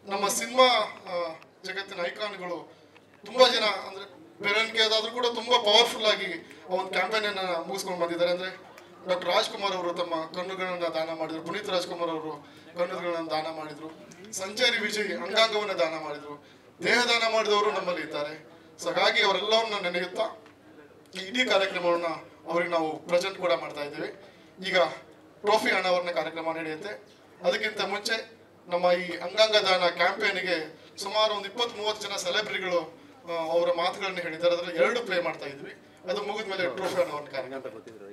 ನಮ್ಮ ಸಿನಿಮಾ ಜಗತ್ತಿನ ಐಕಾನ್ಗಳು ತುಂಬಾ ಜನ ಅಂದ್ರೆ ಬೆರಳಿಗೆ ಅದಾದ್ರೂ ಕೂಡ ತುಂಬಾ ಪವರ್ಫುಲ್ ಆಗಿ ಆ ಒಂದು ಕ್ಯಾಂಪೇನ್ ಅನ್ನ ಮುಗಿಸ್ಕೊಂಡು ಬಂದಿದ್ದಾರೆ ಅಂದ್ರೆ ಡಾಕ್ಟರ್ ರಾಜ್ಕುಮಾರ್ ಅವರು ತಮ್ಮ ಕಣ್ಣುಗಳನ್ನ ದಾನ ಮಾಡಿದ್ರು ಪುನೀತ್ ರಾಜ್ಕುಮಾರ್ ಅವರು ಕಣ್ಣುಗಳನ್ನ ದಾನ ಮಾಡಿದ್ರು ಸಂಚಾರಿ ವಿಜಯ್ ಅಂಗಾಂಗವನ್ನ ದಾನ ಮಾಡಿದ್ರು ದೇಹ ದಾನ ಮಾಡಿದವರು ನಮ್ಮಲ್ಲಿ ಇದ್ದಾರೆ ಸೊ ಹಾಗಾಗಿ ಅವರೆಲ್ಲವನ್ನ ನೆನೆಯುತ್ತಾ ಈ ಇಡೀ ಕಾರ್ಯಕ್ರಮವನ್ನ ಅವರಿಗೆ ನಾವು ಪ್ರೆಸೆಂಟ್ ಕೂಡ ಮಾಡ್ತಾ ಇದ್ದೀವಿ ಈಗ ಟ್ರೋಫಿ ಅನಾವರಣ ಕಾರ್ಯಕ್ರಮ ನಡೆಯುತ್ತೆ ಅದಕ್ಕಿಂತ ಮುಂಚೆ ನಮ್ಮ ಈ ಅಂಗಾಂಗ ದಾನ ಕ್ಯಾಂಪೇನಿಗೆ ಸುಮಾರು ಒಂದು ಇಪ್ಪತ್ತ್ ಮೂವತ್ತು ಜನ ಸೆಲೆಬ್ರಿಟಿಗಳು ಅವರ ಮಾತುಗಳನ್ನು ಹೇಳಿದ್ದಾರೆ ಅದರಲ್ಲಿ ಎರಡು ಪ್ಲೇ ಮಾಡ್ತಾ ಇದ್ವಿ ಅದು ಮುಗಿದ ಮೇಲೆ ಟ್ರೋಫಿ ಅನಾವರಣ ಕಾರ್ಯಕ್ರಮ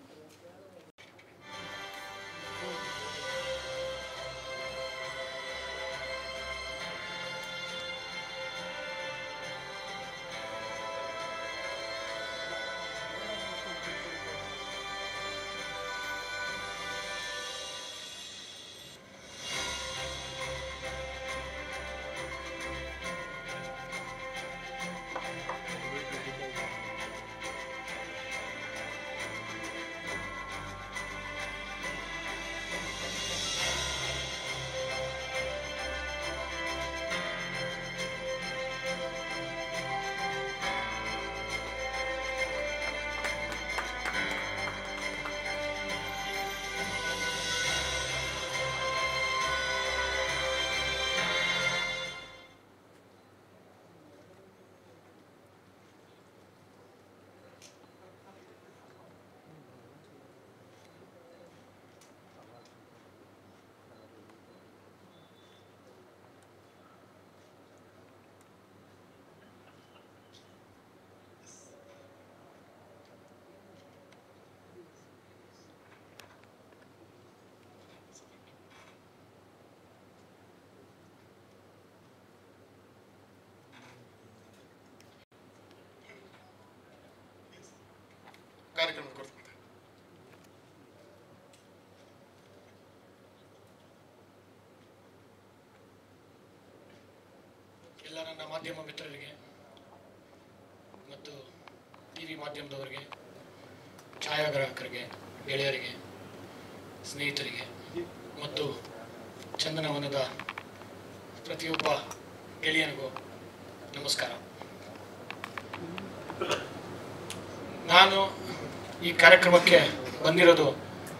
ಕಾರ್ಯಕ್ರಮ ಕೊಡ್ತಾರೆ ಎಲ್ಲ ನನ್ನ ಮಾಧ್ಯಮ ಮಿತ್ರರಿಗೆ ಮತ್ತು ಟಿ ವಿ ಮಾಧ್ಯಮದವರಿಗೆ ಛಾಯಾಗ್ರಾಹಕರಿಗೆ ಗೆಳೆಯರಿಗೆ ಸ್ನೇಹಿತರಿಗೆ ಮತ್ತು ಚಂದನವನದ ಪ್ರತಿಯೊಬ್ಬ ಗೆಳೆಯನಿಗೂ ನಮಸ್ಕಾರ ನಾನು ಈ ಕಾರ್ಯಕ್ರಮಕ್ಕೆ ಬಂದಿರೋದು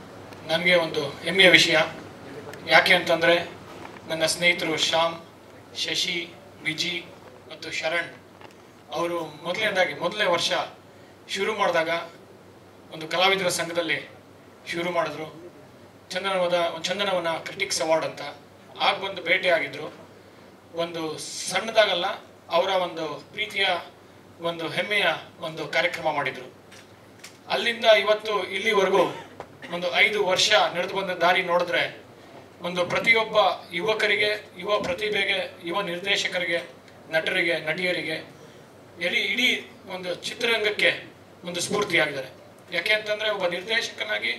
ನನಗೆ ಒಂದು ಹೆಮ್ಮೆಯ ವಿಷಯ ಯಾಕೆ ಅಂತಂದರೆ ನನ್ನ ಸ್ನೇಹಿತರು ಶ್ಯಾಮ್ ಶಶಿ ವಿಜಿ ಮತ್ತು ಶರಣ್ ಅವರು ಮೊದಲನೇದಾಗಿ ಮೊದಲನೇ ವರ್ಷ ಶುರು ಮಾಡಿದಾಗ ಒಂದು ಕಲಾವಿದರ ಸಂಘದಲ್ಲಿ ಶುರು ಮಾಡಿದ್ರು ಚಂದನವದ ಚಂದನವನ ಕ್ರಿಟಿಕ್ಸ್ ಅವಾರ್ಡ್ ಅಂತ ಆಗ ಬಂದು ಭೇಟಿಯಾಗಿದ್ದರು ಒಂದು ಸಣ್ಣದಾಗಲ್ಲ ಅವರ ಒಂದು ಪ್ರೀತಿಯ ಒಂದು ಹೆಮ್ಮೆಯ ಒಂದು ಕಾರ್ಯಕ್ರಮ ಮಾಡಿದರು ಅಲ್ಲಿಂದ ಇವತ್ತು ಇಲ್ಲಿವರೆಗೂ ಒಂದು ಐದು ವರ್ಷ ನಡೆದು ಬಂದ ದಾರಿ ನೋಡಿದ್ರೆ ಒಂದು ಪ್ರತಿಯೊಬ್ಬ ಯುವಕರಿಗೆ ಯುವ ಪ್ರತಿಭೆಗೆ ಯುವ ನಿರ್ದೇಶಕರಿಗೆ ನಟರಿಗೆ ನಟಿಯರಿಗೆ ಇಡೀ ಇಡೀ ಒಂದು ಚಿತ್ರರಂಗಕ್ಕೆ ಒಂದು ಸ್ಫೂರ್ತಿಯಾಗಿದ್ದಾರೆ ಯಾಕೆ ಅಂತಂದರೆ ಒಬ್ಬ ನಿರ್ದೇಶಕನಾಗಿ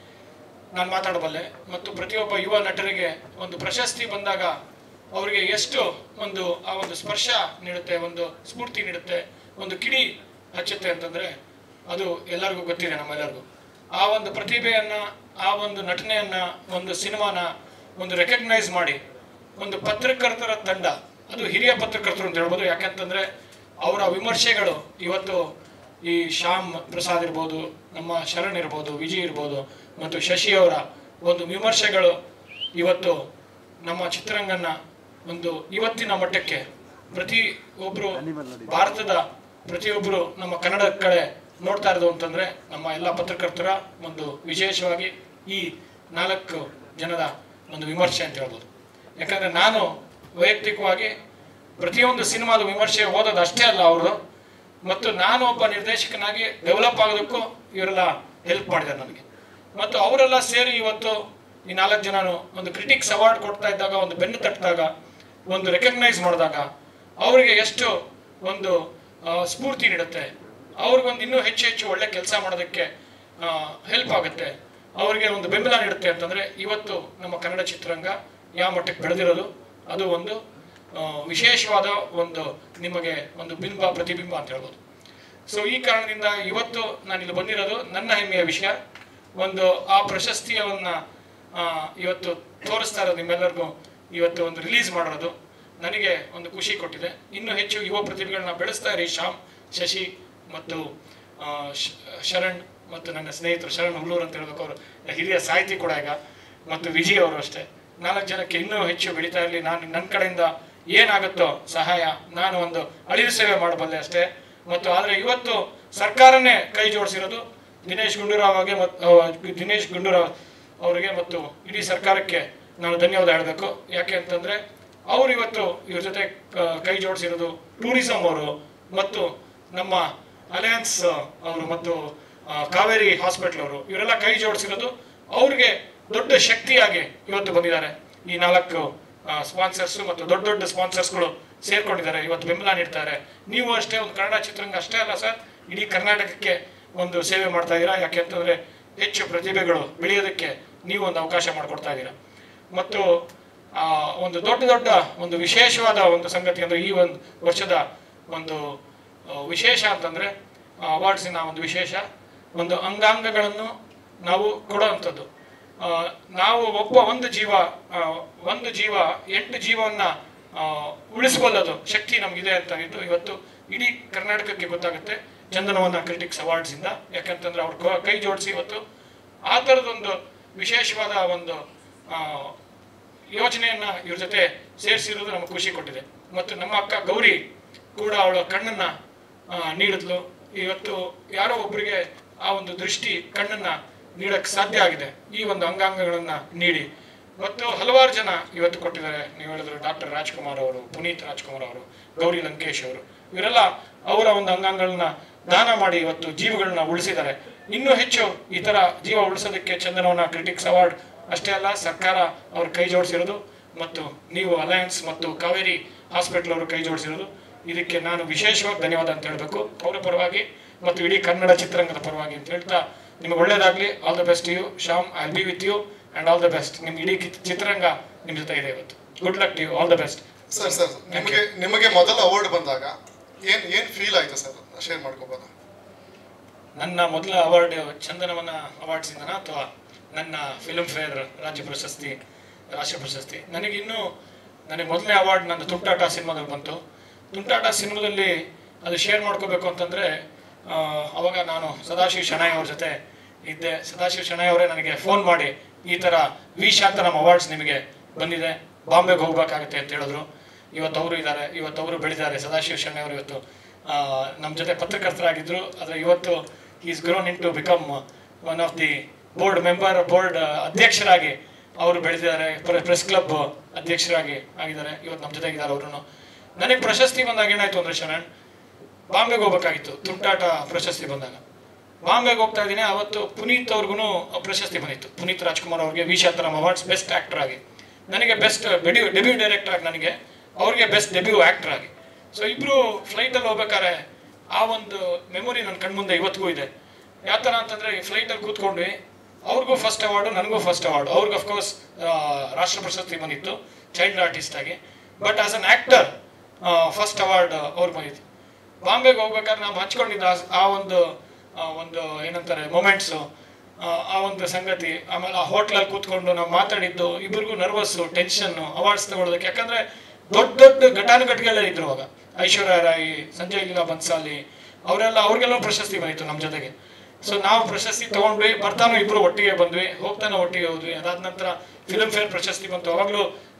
ನಾನು ಮಾತಾಡಬಲ್ಲೆ ಮತ್ತು ಪ್ರತಿಯೊಬ್ಬ ಯುವ ನಟರಿಗೆ ಒಂದು ಪ್ರಶಸ್ತಿ ಬಂದಾಗ ಅವರಿಗೆ ಎಷ್ಟು ಒಂದು ಆ ಒಂದು ಸ್ಪರ್ಶ ನೀಡುತ್ತೆ ಒಂದು ಸ್ಫೂರ್ತಿ ನೀಡುತ್ತೆ ಒಂದು ಕಿಡಿ ಹಚ್ಚುತ್ತೆ ಅಂತಂದರೆ ಅದು ಎಲ್ಲರಿಗೂ ಗೊತ್ತಿದೆ ನಮ್ಮೆಲ್ಲರಿಗೂ ಆ ಒಂದು ಪ್ರತಿಭೆಯನ್ನು ಆ ಒಂದು ನಟನೆಯನ್ನು ಒಂದು ಸಿನಿಮಾನ ಒಂದು ರೆಕಗ್ನೈಸ್ ಮಾಡಿ ಒಂದು ಪತ್ರಕರ್ತರ ತಂಡ ಅದು ಹಿರಿಯ ಪತ್ರಕರ್ತರು ಅಂತ ಹೇಳ್ಬೋದು ಯಾಕಂತಂದರೆ ಅವರ ವಿಮರ್ಶೆಗಳು ಇವತ್ತು ಈ ಶ್ಯಾಮ್ ಪ್ರಸಾದ್ ಇರ್ಬೋದು ನಮ್ಮ ಶರಣ್ ಇರ್ಬೋದು ವಿಜಯ್ ಇರ್ಬೋದು ಮತ್ತು ಶಶಿ ಅವರ ಒಂದು ವಿಮರ್ಶೆಗಳು ಇವತ್ತು ನಮ್ಮ ಚಿತ್ರರಂಗನ ಒಂದು ಇವತ್ತಿನ ಮಟ್ಟಕ್ಕೆ ಪ್ರತಿ ಒಬ್ಬರು ಭಾರತದ ಪ್ರತಿಯೊಬ್ಬರು ನಮ್ಮ ಕನ್ನಡ ಕಡೆ ನೋಡ್ತಾ ಇರೋದು ಅಂತಂದ್ರೆ ನಮ್ಮ ಎಲ್ಲ ಪತ್ರಕರ್ತರ ಒಂದು ವಿಶೇಷವಾಗಿ ಈ ನಾಲ್ಕು ಜನದ ಒಂದು ವಿಮರ್ಶೆ ಅಂತ ಹೇಳ್ಬೋದು ಯಾಕಂದ್ರೆ ನಾನು ವೈಯಕ್ತಿಕವಾಗಿ ಪ್ರತಿಯೊಂದು ಸಿನಿಮಾದ ವಿಮರ್ಶೆ ಓದೋದು ಅಷ್ಟೇ ಅಲ್ಲ ಅವರು ಮತ್ತು ನಾನು ಒಬ್ಬ ನಿರ್ದೇಶಕನಾಗಿ ಡೆವಲಪ್ ಆಗೋದಕ್ಕೂ ಇವರೆಲ್ಲ ಹೆಲ್ಪ್ ಮಾಡಿದ್ದಾರೆ ನನಗೆ ಮತ್ತು ಅವರೆಲ್ಲ ಸೇರಿ ಇವತ್ತು ಈ ನಾಲ್ಕು ಜನನು ಒಂದು ಕ್ರಿಟಿಕ್ಸ್ ಅವಾರ್ಡ್ ಕೊಡ್ತಾ ಇದ್ದಾಗ ಒಂದು ಬೆನ್ನು ತಟ್ಟಿದಾಗ ಒಂದು ರೆಕಗ್ನೈಸ್ ಮಾಡಿದಾಗ ಅವರಿಗೆ ಎಷ್ಟು ಒಂದು ಆ, ಸ್ಫೂರ್ತಿ ನೀಡುತ್ತೆ ಅವ್ರಿಗೊಂದು ಇನ್ನೂ ಹೆಚ್ಚು ಹೆಚ್ಚು ಒಳ್ಳೆ ಕೆಲಸ ಮಾಡೋದಕ್ಕೆ ಹೆಲ್ಪ್ ಆಗುತ್ತೆ ಅವರಿಗೆ ಒಂದು ಬೆಂಬಲ ನೀಡುತ್ತೆ ಅಂತಂದರೆ ಇವತ್ತು ನಮ್ಮ ಕನ್ನಡ ಚಿತ್ರರಂಗ ಯಾವ ಮಟ್ಟಕ್ಕೆ ಬೆಳೆದಿರೋದು ಅದು ಒಂದು ಆ, ವಿಶೇಷವಾದ ಒಂದು ನಿಮಗೆ ಒಂದು ಬಿಂಬ ಪ್ರತಿಬಿಂಬ ಅಂತ ಹೇಳ್ಬೋದು ಸೊ ಈ ಕಾರಣದಿಂದ ಇವತ್ತು ನಾನು ಇಲ್ಲಿ ಬಂದಿರೋದು ನನ್ನ ಹೆಮ್ಮೆಯ ವಿಷಯ ಒಂದು ಆ ಪ್ರಶಸ್ತಿಯವನ್ನ ಆ, ಇವತ್ತು ತೋರಿಸ್ತಾ ಇರೋದು ನಿಮ್ಮೆಲ್ಲರಿಗೂ ಇವತ್ತು ಒಂದು ರಿಲೀಸ್ ಮಾಡೋದು ನನಗೆ ಒಂದು ಖುಷಿ ಕೊಟ್ಟಿದೆ ಇನ್ನೂ ಹೆಚ್ಚು ಯುವ ಪ್ರತಿಭೆಗಳನ್ನ ಬೆಳೆಸ್ತಾ ಇರಿ ಶ್ಯಾಮ್ ಶಶಿ ಮತ್ತು ಆ, ಶ- ಶರಣ್ ಮತ್ತು ನನ್ನ ಸ್ನೇಹಿತರು ಶರಣ್ ಹುಲ್ಲೂರು ಅಂತ ಹೇಳ್ಬೇಕು ಅವರು ಹಿರಿಯ ಸಾಹಿತಿ ಕೂಡ ಈಗ ಮತ್ತು ವಿಜಯ್ ಅವರು ಅಷ್ಟೇ ನಾಲ್ಕು ಜನಕ್ಕೆ ಇನ್ನೂ ಹೆಚ್ಚು ಬೆಳೀತಾ ಇರಲಿ ನಾನು ನನ್ನ ಕಡೆಯಿಂದ ಏನಾಗುತ್ತೋ ಸಹಾಯ ನಾನು ಒಂದು ಅಳಿಲು ಸೇವೆ ಮಾಡಬಲ್ಲೆ ಅಷ್ಟೇ ಮತ್ತು ಆದರೆ ಇವತ್ತು ಸರ್ಕಾರನೇ ಕೈ ಜೋಡಿಸಿರೋದು ದಿನೇಶ್ ಗುಂಡೂರಾವ್ ಅವರಿಗೆ ಮತ್ತು ದಿನೇಶ್ ಗುಂಡೂರಾವ್ ಅವರಿಗೆ ಮತ್ತು ಇಡೀ ಸರ್ಕಾರಕ್ಕೆ ನಾನು ಧನ್ಯವಾದ ಹೇಳಬೇಕು ಯಾಕೆ ಅಂತಂದ್ರೆ ಅವ್ರು ಇವತ್ತು ಇವ್ರ ಜೊತೆ ಕ- ಕೈ ಜೋಡಿಸಿರೋದು ಟೂರಿಸಂ ಅವರು ಮತ್ತು ನಮ್ಮ ಅಲಯನ್ಸ್ ಅವರು ಮತ್ತು ಆ, ಕಾವೇರಿ ಹಾಸ್ಪಿಟಲ್ ಅವರು ಇವರೆಲ್ಲ ಕೈ ಜೋಡಿಸಿರೋದು ಅವ್ರಿಗೆ ದೊಡ್ಡ ಶಕ್ತಿಯಾಗಿ ಇವತ್ತು ಬಂದಿದ್ದಾರೆ ಈ ನಾಲ್ಕು ಸ್ಪಾನ್ಸರ್ಸ್ ಮತ್ತು ದೊಡ್ಡ ದೊಡ್ಡ ಸ್ಪಾನ್ಸರ್ಸ್ಗಳು ಸೇರ್ಕೊಂಡಿದ್ದಾರೆ ಇವತ್ತು ಬೆಂಬಲ ನೀಡ್ತಾರೆ ನೀವು ಅಷ್ಟೇ ಒಂದು ಕನ್ನಡ ಚಿತ್ರರಂಗ ಅಷ್ಟೇ ಅಲ್ಲ ಸರ್ ಇಡೀ ಕರ್ನಾಟಕಕ್ಕೆ ಒಂದು ಸೇವೆ ಮಾಡ್ತಾ ಇದ್ದೀರಾ ಯಾಕೆ ಅಂತಂದ್ರೆ ಹೆಚ್ಚು ಪ್ರತಿಭೆಗಳು ಬೆಳೆಯೋದಕ್ಕೆ ನೀವು ಒಂದು ಅವಕಾಶ ಮಾಡಿಕೊಡ್ತಾ ಇದ್ದೀರಾ ಮತ್ತು ಆ, ಒಂದು ದೊಡ್ಡ ದೊಡ್ಡ ಒಂದು ವಿಶೇಷವಾದ ಒಂದು ಸಂಗತಿ ಅಂದ್ರೆ ಈ ಒಂದು ವರ್ಷದ ಒಂದು ಆ, ವಿಶೇಷ ಅಂತಂದ್ರೆ ಅವಾರ್ಡ್ಸಿನ ಒಂದು ವಿಶೇಷ ಒಂದು ಅಂಗಾಂಗಗಳನ್ನು ನಾವು ಕೊಡುವಂಥದ್ದು ಆ, ನಾವು ಒಬ್ಬ ಒಂದು ಜೀವ ಆ, ಒಂದು ಜೀವ ಎಂಟು ಜೀವವನ್ನ ಆ, ಉಳಿಸ್ಕೊಳ್ಳೋದು ಶಕ್ತಿ ನಮಗಿದೆ ಅಂತ ಇದು ಇವತ್ತು ಇಡೀ ಕರ್ನಾಟಕಕ್ಕೆ ಗೊತ್ತಾಗುತ್ತೆ ಚಂದನವನ ಕ್ರಿಟಿಕ್ಸ್ ಅವಾರ್ಡ್ಸ್ ಇಂದ ಯಾಕಂತಂದ್ರೆ ಅವ್ರ ಕೊ- ಕೈ ಜೋಡಿಸಿ ಇವತ್ತು ಆ ಥರದೊಂದು ವಿಶೇಷವಾದ ಒಂದು ಆ, ಯೋಜನೆಯನ್ನ ಇವ್ರ ಜೊತೆ ಸೇರಿಸಿರೋದು ನಮಗೆ ಖುಷಿ ಕೊಟ್ಟಿದೆ ಮತ್ತು ನಮ್ಮ ಅಕ್ಕ ಗೌರಿ ಕೂಡ ಅವಳ ಕಣ್ಣನ್ನ ಆ, ನೀಡಿದ್ಲು ಇವತ್ತು ಯಾರೋ ಒಬ್ಬರಿಗೆ ಆ ಒಂದು ದೃಷ್ಟಿ ಕಣ್ಣನ್ನ ನೀಡಕ್ ಸಾಧ್ಯ ಆಗಿದೆ ಈ ಒಂದು ಅಂಗಾಂಗಗಳನ್ನ ನೀಡಿ ಮತ್ತು ಹಲವಾರು ಜನ ಇವತ್ತು ಕೊಟ್ಟಿದ್ದಾರೆ ನೀವು ಹೇಳಿದ್ರು ಡಾಕ್ಟರ್ ರಾಜ್ಕುಮಾರ್ ಅವರು ಪುನೀತ್ ರಾಜ್ಕುಮಾರ್ ಅವರು ಗೌರಿ ಲಂಕೇಶ್ ಅವರು ಇವರೆಲ್ಲ ಅವರ ಒಂದು ಅಂಗಾಂಗಗಳನ್ನ ದಾನ ಮಾಡಿ ಇವತ್ತು ಜೀವಗಳನ್ನ ಉಳಿಸಿದ್ದಾರೆ ಇನ್ನೂ ಹೆಚ್ಚು ಈ ತರ ಜೀವ ಉಳಿಸೋದಕ್ಕೆ ಚಂದನವನ ಕ್ರಿಟಿಕ್ಸ್ ಅವಾರ್ಡ್ ಅಷ್ಟೇ ಅಲ್ಲ ಸರ್ಕಾರ ಅವ್ರ ಕೈ ಜೋಡಿಸಿರೋದು ಮತ್ತು ನೀವು ಅಲಯನ್ಸ್ ಮತ್ತು ಕಾವೇರಿ ಹಾಸ್ಪಿಟಲ್ ಅವರು ಕೈ ಜೋಡಿಸಿರೋದು ಇದಕ್ಕೆ ನಾನು ವಿಶೇಷವಾಗಿ ಧನ್ಯವಾದ ಅಂತ ಹೇಳಬೇಕು ಅವರ ಪರವಾಗಿ ಮತ್ತು ಇಡೀ ಕನ್ನಡ ಚಿತ್ರರಂಗದ ಪರವಾಗಿ ಅಂತ ಹೇಳ್ತಾ ನಿಮಗೆ ಒಳ್ಳೇದಾಗ್ಲಿ all the best you Shyam I be with you and all the best ನಿಮ್ ಇಡೀ ಕಿತ್- ಚಿತ್ರರಂಗ ನಿಮ್ ಜೊತೆ ಇದೆ ಇವತ್ತು good luck to you all the best sir sir ನಿಮಗೆ ನಿಮಗೆ ಮೊದಲ ಅವಾರ್ಡ್ ಬಂದಾಗ ಏನ್ ಏನ್ ಫೀಲ್ ಆಯ್ತು ಸರ್ ಶೇರ್ ಮಾಡ್ಕೋಬೋದಾ ನನ್ನ ಮೊದಲ ಅವಾರ್ಡ್ ಚಂದನವನ ಅವಾರ್ಡ್ಸ್ ಇಂದನ ಅಥವಾ ನನ್ನ ಫಿಲ್ಮ್ ಫೇರ್ ರಾಜ್ಯ ಪ್ರಶಸ್ತಿ ರಾಷ್ಟ್ರ ಪ್ರಶಸ್ತಿ ನನಗಿನ್ನೂ ನನಗೆ ಮೊದಲನೇ ಅವಾರ್ಡ್ ನನ್ನ ತುಂಟಾಟ ಸಿನಿಮಾದಲ್ಲಿ ಬಂತು ತುಂಟಾಟ ಸಿನಿಮಾದಲ್ಲಿ ಅದು ಶೇರ್ ಮಾಡ್ಕೋಬೇಕು ಅಂತಂದ್ರೆ ಆ, ಅವಾಗ ನಾನು ಸದಾಶಿವ್ ಶೆಣಾಯ್ ಅವ್ರ ಜೊತೆ ಇದ್ದೆ ಸದಾಶಿವ್ ಶೆಣಾಯ್ ಅವರೇ ನನಗೆ ಫೋನ್ ಮಾಡಿ ಈ ತರ ವಿ ಶಾಂತ ನಮ್ಮ ಅವಾರ್ಡ್ಸ್ ನಿಮಗೆ ಬಂದಿದೆ ಬಾಂಬೆಗೆ ಹೋಗ್ಬೇಕಾಗುತ್ತೆ ಅಂತ ಹೇಳಿದ್ರು ಇವತ್ತು ಅವರು ಇದ್ದಾರೆ ಇವತ್ತು ಅವರು ಬೆಳೆದಿದ್ದಾರೆ ಸದಾಶಿವ ಶೆಣೈ ಅವರು ಇವತ್ತು ಆ, ನಮ್ಮ ಜೊತೆ ಪತ್ರಕರ್ತರಾಗಿದ್ರು ಆದರೆ ಇವತ್ತು is grown into become one of the board member board ಅಧ್ಯಕ್ಷರಾಗಿ ಅವರು ಬೆಳೆದಿದ್ದಾರೆ ಪ್ರೆಸ್ ಕ್ಲಬ್ ಅಧ್ಯಕ್ಷರಾಗಿ ಆಗಿದ್ದಾರೆ ಇವತ್ತು ನಮ್ಮ ಜೊತೆ ಇದ್ದಾರೆ ಅವರು ನನಗೆ ಪ್ರಶಸ್ತಿ ಬಂದಾಗ ಏನಾಯ್ತು ಅಂದ್ರೆ ಶರಣ್ ಬಾಂಬೆಗೆ ಹೋಗ್ಬೇಕಾಗಿತ್ತು ತುಂಟಾಟ ಪ್ರಶಸ್ತಿ ಬಂದಾಗ ಬಾಂಬೆಗೆ ಹೋಗ್ತಾ ಇದ್ದೀನಿ ಅವತ್ತು ಪುನೀತ್ ಅವ್ರಿಗೂ ಪ್ರಶಸ್ತಿ ಬಂದಿತ್ತು ಪುನೀತ್ ರಾಜ್ಕುಮಾರ್ ಅವ್ರಿಗೆ V Shantaram awards best actor ಆಗಿ ನನಗೆ ಬೆಸ್ಟ್ ಡೆಬ್ಯೂ ಡೆಬ್ಯೂ ಡೈರೆಕ್ಟರ್ ಆಗಿ ನನಗೆ ಅವ್ರಿಗೆ ಬೆಸ್ಟ್ ಡೆಬ್ಯೂ ಆಕ್ಟರ್ ಆಗಿ ಸೊ ಇಬ್ರು ಫ್ಲೈಟಲ್ಲಿ ಹೋಗ್ಬೇಕಾದ್ರೆ ಆ ಒಂದು ಮೆಮೊರಿ ನನ್ನ ಕಣ್ಮುಂದೆ ಇವತ್ತಿಗೂ ಇದೆ ಯಾವ ಥರ ಅಂತಂದ್ರೆ ಈ ಫ್ಲೈಟಲ್ಲಿ ಕೂತ್ಕೊಂಡ್ವಿ ಅವ್ರಿಗೂ ಫಸ್ಟ್ ಅವಾರ್ಡು ನನಗೂ ಫಸ್ಟ್ ಅವಾರ್ಡ್ ಅವ್ರಿಗೆ ಅಫ್ಕೋರ್ಸ್ ರಾಷ್ಟ್ರ ಪ್ರಶಸ್ತಿ ಬಂದಿತ್ತು ಚೈಲ್ಡ್ ಆರ್ಟಿಸ್ಟ್ ಆಗಿ but as an actor first award ಅವ್ರಿಗೆ ಬಂದಿತ್ತು ಬಾಂಬೆಗೆ ಹೋಗ್ಬೇಕಾದ್ರೆ ನಾವು ಹಂಚ್ಕೊಂಡಿದ್ದ ಆ- ಆ ಒಂದು ಆ ಒಂದು ಏನಂತಾರೆ ಮೊಮೆಂಟ್ಸು ಆ ಒಂದು ಸಂಗತಿ ಆಮೇಲೆ ಆ ಹೋಟ್ಲಲ್ಲಿ ಕೂತ್ಕೊಂಡು ನಾವು ಮಾತಾಡಿದ್ದು ಇಬ್ಬರಿಗೂ ನರ್ವಸ್ಸು ಟೆನ್ಷನ್ನು ಅವಾರ್ಡ್ಸ್ ತಗೊಳ್ಳೋದಕ್ಕೆ ಯಾಕಂದ್ರೆ ದೊಡ್ಡ ದೊಡ್ಡ ಘಟಾನುಘಟಿಗಳೇ ಇದ್ರು ಅವಾಗ ಐಶ್ವರ್ಯ ರಾಯಿ ಸಂಜಯ್ ಲೀಲಾ ಬನ್ಸಾಲಿ ಅವರೆಲ್ಲ ಅವ್ರಿಗೆಲ್ಲ ಪ್ರಶಸ್ತಿ ಬಂದಿತ್ತು ನಮ್ಮ ಜೊತೆಗೆ ಸೊ ನಾವು ಪ್ರಶಸ್ತಿ ತಗೊಂಡ್ವಿ ಬರ್ತಾನು ಇಬ್ರು ಒಟ್ಟಿಗೆ ಬಂದ್ವಿ ಹೋಗ್ತಾನೆ ಒಟ್ಟಿಗೆ ಹೋದ್ವಿ ಅದಾದ ನಂತರ ಫಿಲ್ಮ್ ಫೇರ್ ಪ್ರಶಸ್ತಿ ಬಂತು ಅವಾಗಲೂ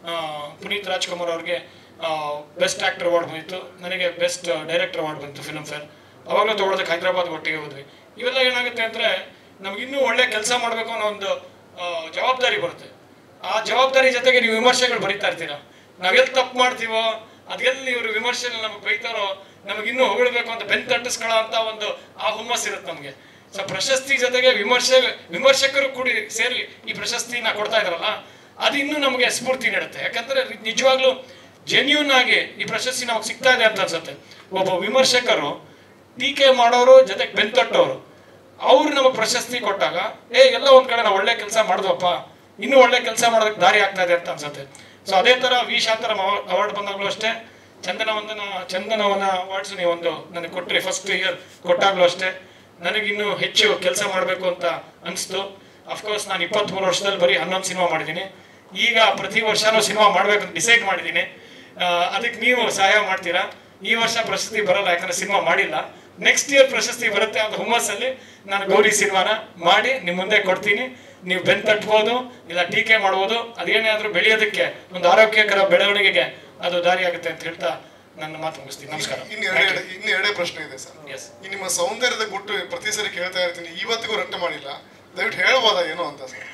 ಪುನೀತ್ ರಾಜ್ಕುಮಾರ್ ಅವ್ರಿಗೆ ಬೆಸ್ಟ್ ಆಕ್ಟರ್ ಅವಾರ್ಡ್ ಬಂದಿತ್ತು ನನಗೆ ಬೆಸ್ಟ್ ಡೈರೆಕ್ಟರ್ ಅವಾರ್ಡ್ ಬಂತು ಫಿಲ್ಮ್ ಫೇರ್ ಅವಾಗಲೂ ತಗೊಳ್ಳೋದಕ್ಕೆ ಹೈದರಾಬಾದ್ ಒಟ್ಟಿಗೆ ಹೋದ್ವಿ ಇವೆಲ್ಲ ಏನಾಗುತ್ತೆ ಅಂದ್ರೆ ನಮ್ಗೆ ಇನ್ನೂ ಒಳ್ಳೆ ಕೆಲಸ ಮಾಡಬೇಕು ಅನ್ನೋ ಒಂದು ಆ, ಜವಾಬ್ದಾರಿ ಬರುತ್ತೆ ಆ ಜವಾಬ್ದಾರಿ ಜೊತೆಗೆ ನೀವು ವಿಮರ್ಶೆಗಳು ಬರೀತಾ ಇರ್ತೀರಾ ನಾವೆಲ್ಲಿ ತಪ್ಪು ಮಾಡ್ತೀವೋ ಅದೆಲ್ಲಿ ಇವರು ವಿಮರ್ಶೆನ ನಮಗೆ ಬೈತಾರೋ ನಮಗೆ ಇನ್ನೂ ಹೊಗಳ್ಬೇಕು ಅಂತ ಬೆನ್ ತಟ್ಟಿಸ್ಕೊಳ್ಳೋ ಅಂತ ಒಂದು ಆ ಹುಮ್ಮಸ್ ಇರುತ್ತೆ ನಮಗೆ ಸೊ ಪ್ರಶಸ್ತಿ ಜೊತೆಗೆ ವಿಮರ್ಶೆ ವಿಮರ್ಶಕರು ಕೂಡಿ ಸೇರಿ ಈ ಪ್ರಶಸ್ತಿನ ಕೊಡ್ತಾ ಇದಾರಲ್ಲ ಅದು ಇನ್ನೂ ನಮಗೆ ಸ್ಫೂರ್ತಿ ನೀಡುತ್ತೆ ಯಾಕಂದ್ರೆ ನಿಜವಾಗ್ಲೂ ಜೆನ್ಯೂನ್ ಆಗಿ ಈ ಪ್ರಶಸ್ತಿ ನಮಗೆ ಸಿಗ್ತಾ ಇದೆ ಅಂತ ಅನ್ಸುತ್ತೆ ಒಬ್ಬ ವಿಮರ್ಶಕರು ಟೀಕೆ ಮಾಡೋರು ಜೊತೆಗೆ ಬೆಂತಟ್ಟೋರು ಅವ್ರು ನಮಗೆ ಪ್ರಶಸ್ತಿ ಕೊಟ್ಟಾಗ ಏ ಎಲ್ಲ ಒಂದ್ ಕಡೆ ನಾವು ಒಳ್ಳೆ ಕೆಲಸ ಮಾಡಿದ್ವಪ್ಪ ಇನ್ನೂ ಒಳ್ಳೆ ಕೆಲಸ ಮಾಡೋದಕ್ಕೆ ದಾರಿ ಆಗ್ತಾ ಇದೆ ಅಂತ ಅನ್ಸುತ್ತೆ ಸೊ ಅದೇ ತರ ವಿ ಶಾಂತರಂ ಅವಾರ್ಡ್ ಬಂದಾಗಲೂ ಅಷ್ಟೇ ಚಂದನವಂದನ ಚಂದನವನ ಅವಾರ್ಡ್ಸ್ ನೀವೊಂದು ನನಗೆ ಕೊಟ್ರಿ ಫಸ್ಟ್ ಇಯರ್ ಕೊಟ್ಟಾಗ್ಲೂ ಅಷ್ಟೇ ನನಗಿನ್ನೂ ಹೆಚ್ಚು ಕೆಲಸ ಮಾಡಬೇಕು ಅಂತ ಅನಿಸ್ತು ಅಫ್ಕೋರ್ಸ್ ನಾನು ಇಪ್ಪತ್ತ್ಮೂರು ವರ್ಷದಲ್ಲಿ ಬರೀ ಹನ್ನೊಂದು ಸಿನಿಮಾ ಮಾಡಿದ್ದೀನಿ ಈಗ ಪ್ರತಿ ವರ್ಷನೂ ಸಿನಿಮಾ ಮಾಡ್ಬೇಕು ಡಿಸೈಡ್ ಮಾಡಿದ್ದೀನಿ ಆ, ಅದಕ್ಕೆ ನೀವು ಸಹಾಯ ಮಾಡ್ತೀರಾ ಈ ವರ್ಷ ಪ್ರಶಸ್ತಿ ಬರಲ್ಲ ಯಾಕಂದ್ರೆ ಸಿನಿಮಾ ಮಾಡಿಲ್ಲ ನೆಕ್ಸ್ಟ್ ಇಯರ್ ಪ್ರಶಸ್ತಿ ಬರುತ್ತೆ ಅಂತ ಹುಮ್ಮಸ್ಸಲ್ಲಿ ನಾನು ಗೌರಿ ಸಿನಿಮಾನ ಮಾಡಿ ನಿಮ್ಮ ಮುಂದೆ ಕೊಡ್ತೀನಿ ನೀವು ಬೆನ್ ತಟ್ಬೋದು ಇಲ್ಲ ಟೀಕೆ ಮಾಡ್ಬೋದು ಅದೇನೇ ಆದ್ರೂ ಬೆಳೆಯೋದಕ್ಕೆ ಒಂದು ಆರೋಗ್ಯಕರ ಬೆಳವಣಿಗೆಗೆ ಅದು ದಾರಿ ಆಗುತ್ತೆ ಅಂತ ಹೇಳ್ತಾ ನನ್ನ ಮಾತು ಮುಗಿಸ್ತೀನಿ ನಮಸ್ಕಾರ ಇನ್ನು ಎರಡೇ ಇನ್ನು ಎರಡೇ ಪ್ರಶ್ನೆ ಇದೆ ಸರ್ ಎಸ್ ಈ ನಿಮ್ಮ ಸೌಂದರ್ಯದ ಗುಟ್ಟು ಪ್ರತಿ ಸರಿ ಕೇಳ್ತಾ ಇರ್ತೀನಿ ಇವತ್ತಿಗೂ ರಟ್ಟು ಮಾಡಿಲ್ಲ ದಯವಿಟ್ಟು ಹೇಳ್ಬೋದಾ ಏನೋ ಅಂತ ಸರ್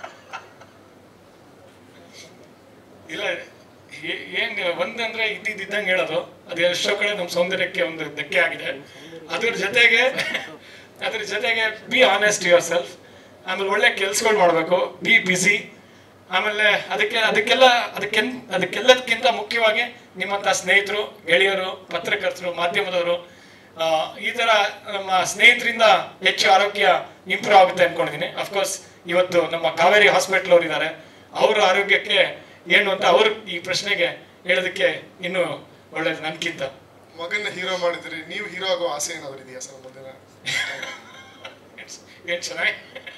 ಇಲ್ಲ ಏ- ಏನ್ ಒಂದಂದ್ರೆ ಇದ್ದಿದ್ದಂಗೆ ಹೇಳೋದು ಅದು ಎಷ್ಟೋ ಕಡೆ ನಮ್ಮ ಸೌಂದರ್ಯಕ್ಕೆ ಒಂದು ಧಕ್ಕೆ ಆಗಿದೆ ಅದ್ರ ಜೊತೆಗೆ ಅದ್ರ ಜೊತೆಗೆ ಬಿ ಆನೆಸ್ಟ್ ಯುವರ್ ಸೆಲ್ಫ್ ಆಮೇಲೆ ಒಳ್ಳೆ ಕೆಲ್ಸಗಳು ಮಾಡಬೇಕು ಬಿ ಬಿಸಿ ಆಮೇಲೆ ಅದಕ್ಕೆ ಅದಕ್ಕೆಲ್ಲ ಅದಕ್ಕೆ ಅದಕ್ಕೆಲ್ಲದಕ್ಕಿಂತ ಮುಖ್ಯವಾಗಿ ನಿಮ್ಮಂಥ ಸ್ನೇಹಿತರು ಗೆಳೆಯರು ಪತ್ರಕರ್ತರು ಮಾಧ್ಯಮದವರು ಆ, ಈ ತರ ನಮ್ಮ ಸ್ನೇಹಿತರಿಂದ ಹೆಚ್ಚು ಆರೋಗ್ಯ ಇಂಪ್ರೂವ್ ಆಗುತ್ತೆ ಅನ್ಕೊಂಡಿದ್ದೀನಿ ಅಫ್ಕೋರ್ಸ್ ಇವತ್ತು ನಮ್ಮ ಕಾವೇರಿ ಹಾಸ್ಪಿಟಲ್ ಅವರು ಇದ್ದಾರೆ ಅವರ ಆರೋಗ್ಯಕ್ಕೆ ಏನು ಅಂತ ಅವರು ಈ ಪ್ರಶ್ನೆಗೆ ಹೇಳೋದಕ್ಕೆ ಇನ್ನೂ ಒಳ್ಳೇದು ನನ್ಕಿಂತ ಮಗನ್ನ ಹೀರೋ ಮಾಡಿದ್ರಿ ನೀವು ಹೀರೋ ಆಗೋ ಆಸೆ ಏನಾದ್ರು ಇದೆಯಾ ಸರ್ ಮುಂದಿನ ಏನ್ ಚೆನ್ನಾಗಿ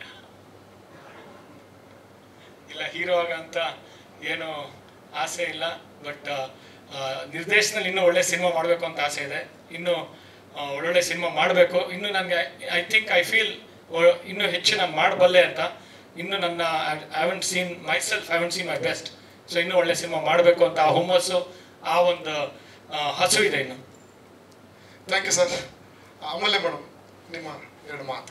ಇಲ್ಲ ಹೀರೋ ಆಗ ಅಂತ ಏನು ಆಸೆ ಇಲ್ಲ ಬಟ್ ನಿರ್ದೇಶನದಲ್ಲಿ ಇನ್ನೂ ಒಳ್ಳೆ ಸಿನಿಮಾ ಮಾಡಬೇಕು ಅಂತ ಆಸೆ ಇದೆ ಇನ್ನು ಆ, ಒಳ್ಳೊಳ್ಳೆ ಸಿನಿಮಾ ಮಾಡಬೇಕು ಇನ್ನು ನನಗೆ ಐ ಥಿಂಕ್ ಐ ಫೀಲ್ ಇನ್ನೂ ಹೆಚ್ಚು ನಾನು ಮಾಡಬಲ್ಲೆ ಅಂತ ಇನ್ನು ನನ್ನ I haven't seen myself haven't seen my best so ಇನ್ನೂ ಒಳ್ಳೆ ಸಿನಿಮಾ ಮಾಡಬೇಕು ಅಂತ ಆ ಹುಮ್ಮಸ್ಸು ಆ ಒಂದು ಆ, ಹಸು ಇದೆ ಇನ್ನು ಥ್ಯಾಂಕ್ ಯು ಸರ್ ಆಮೇಲೆ ಮೇಡಮ್ ನಿಮ್ಮ ಎರಡು ಮಾತು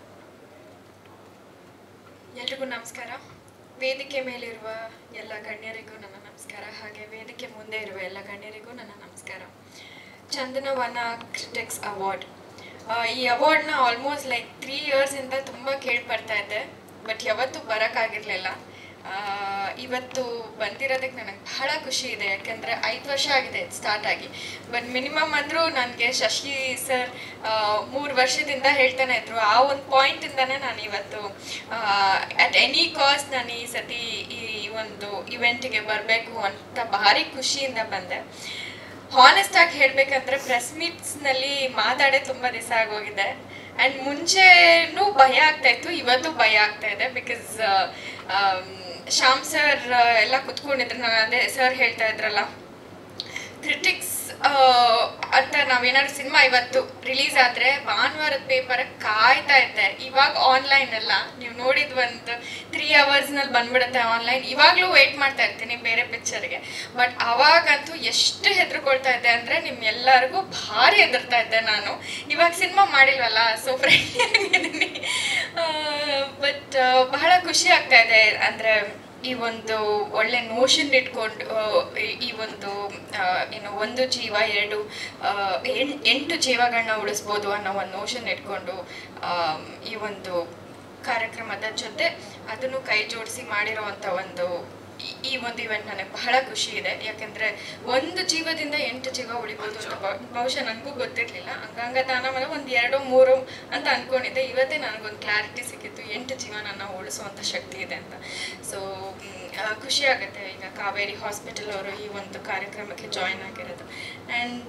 ಎಲ್ರಿಗೂ ನಮಸ್ಕಾರ ವೇದಿಕೆ ಮೇಲಿರುವ ಎಲ್ಲ ಗಣ್ಯರಿಗೂ ನನ್ನ ನಮಸ್ಕಾರ ಹಾಗೆ ವೇದಿಕೆ ಮುಂದೆ ಇರುವ ಎಲ್ಲ ಗಣ್ಯರಿಗೂ ನನ್ನ ನಮಸ್ಕಾರ ಚಂದನವನ ಕ್ರಿಟಿಕ್ಸ್ ಅವಾರ್ಡ್ ಈ ಅವಾರ್ಡ್ನ ಆಲ್ಮೋಸ್ಟ್ ಲೈಕ್ ತ್ರೀ ಇಯರ್ಸಿಂದ ತುಂಬ ಕೇಳಿ ಬರ್ತಾ ಇದ್ದೆ ಬಟ್ ಯಾವತ್ತೂ ಬರೋಕ್ಕಾಗಿರಲಿಲ್ಲ ಇವತ್ತು ಬಂದಿರೋದಕ್ಕೆ ನನಗೆ ಬಹಳ ಖುಷಿ ಇದೆ ಯಾಕೆಂದರೆ ಐದು ವರ್ಷ ಆಗಿದೆ ಸ್ಟಾರ್ಟ್ ಆಗಿ ಬಟ್ ಮಿನಿಮಮ್ ಅಂದರೂ ನನಗೆ ಶಶಿ ಸರ್ ಮೂರು ವರ್ಷದಿಂದ ಹೇಳ್ತಾನೆ ಇದ್ರು ಆ ಒಂದು ಪಾಯಿಂಟಿಂದನೇ ನಾನು ಇವತ್ತು ಅಟ್ ಎನಿ ಕಾಸ್ಟ್ ನಾನು ಈ ಸತಿ ಈ ಒಂದು ಇವೆಂಟಿಗೆ ಬರಬೇಕು ಅಂತ ಭಾರಿ ಖುಷಿಯಿಂದ ಬಂದೆ ಹಾನೆಸ್ಟ್ ಆಗಿ ಹೇಳ್ಬೇಕಂದ್ರೆ ಪ್ರೆಸ್ ಮೀಟ್ಸ್ನಲ್ಲಿ ಮಾತಾಡೇ ತುಂಬ ದಿವಸ ಆಗೋಗಿದೆ ಆ್ಯಂಡ್ ಮುಂಚೆನೂ ಭಯ ಆಗ್ತಾ ಇತ್ತು ಇವತ್ತು ಭಯ ಆಗ್ತಾ ಇದೆ ಬಿಕಾಸ್ ಶ್ಯಾಮ್ ಸರ್ ಎಲ್ಲ ಕುತ್ಕೊಂಡಿದ್ರು ನಾನು ಅದೇ ಸರ್ ಹೇಳ್ತಾ ಇದ್ರಲ್ಲ ಕ್ರಿಟಿಕ್ಸ್ ಅಂತ ನಾವೇನಾದ್ರು ಸಿನಿಮಾ ಇವತ್ತು ರಿಲೀಸ್ ಆದ್ರೆ ಭಾನುವಾರದ ಪೇಪರ್ ಕಾಯ್ತಾ ಇದ್ದೆ ಇವಾಗ ಆನ್ಲೈನ್ ಅಲ್ಲ ನೀವು ನೋಡಿದ ಒಂದು ತ್ರೀ ನಲ್ಲಿ ಬಂದ್ಬಿಡುತ್ತೆ ಆನ್ಲೈನ್ ಇವಾಗಲೂ ವೆಯ್ಟ್ ಮಾಡ್ತಾ ಇರ್ತೀನಿ ಬೇರೆ ಪಿಕ್ಚರ್ಗೆ ಬಟ್ ಅವಾಗಂತೂ ಎಷ್ಟು ಹೆದರ್ಕೊಳ್ತಾ ಇದ್ದೆ ಅಂದ್ರೆ ನಿಮ್ಮೆಲ್ಲರಿಗೂ ಭಾರಿ ಹೆದರ್ತಾ ಇದ್ದೆ ನಾನು ಇವಾಗ ಸಿನಿಮಾ ಮಾಡಿಲ್ವಲ್ಲ ಸೊ ಫ್ರೆಂಡ್ಲಿ ಆಗಿದ್ದೀನಿ ಬಟ್ ಬಹಳ ಖುಷಿ ಆಗ್ತಾ ಇದೆ ಅಂದ್ರೆ ಈ ಒಂದು ಒಳ್ಳೆ ನೋಷನ್ ಇಟ್ಕೊಂಡು ಆ, ಈ- ಈ ಒಂದು ಆ, ಏನು ಒಂದು ಜೀವ ಎರಡು ಆ, ಎಂ- ಎಂಟು ಜೀವಗಳನ್ನ ಉಳಿಸ್ಬೋದು ಅನ್ನೋ ಒಂದು ನೋಷನ್ ಇಟ್ಕೊಂಡು ಆಮ್, ಈ ಒಂದು ಕಾರ್ಯಕ್ರಮದ ಜೊತೆ ಅದನ್ನು ಕೈ ಜೋಡಿಸಿ ಮಾಡಿರುವಂಥ ಒಂದು ಈ- ಈ ಒಂದು ಇವೆಂಟ್ ನನಗೆ ಬಹಳ ಖುಷಿ ಇದೆ ಯಾಕೆಂದ್ರೆ ಒಂದು ಜೀವದಿಂದ ಎಂಟು ಜೀವ ಉಳಿಬೋದು ಅಂತ ಬಹು- ಬಹುಶಃ ನನಗೂ ಗೊತ್ತಿರಲಿಲ್ಲ ಅಂಗಾಂಗ ದಾನ ಮೇಲೆ ಒಂದು ಎರಡು ಮೂರು ಅಂತ ಅನ್ಕೊಂಡಿದ್ದೆ ಇವತ್ತೇ ನನಗೊಂದು ಕ್ಲಾರಿಟಿ ಸಿಕ್ಕಿತ್ತು ಎಂಟು ಜೀವ ನನ್ನ ಉಳಿಸುವಂಥ ಶಕ್ತಿ ಇದೆ ಅಂತ ಸೊ ಖುಷಿ ಆಗುತ್ತೆ ಈಗ ಕಾವೇರಿ ಹಾಸ್ಪಿಟಲ್ ಅವರು ಈ ಒಂದು ಕಾರ್ಯಕ್ರಮಕ್ಕೆ ಜಾಯಿನ್ ಆಗಿರೋದು ಆ್ಯಂಡ್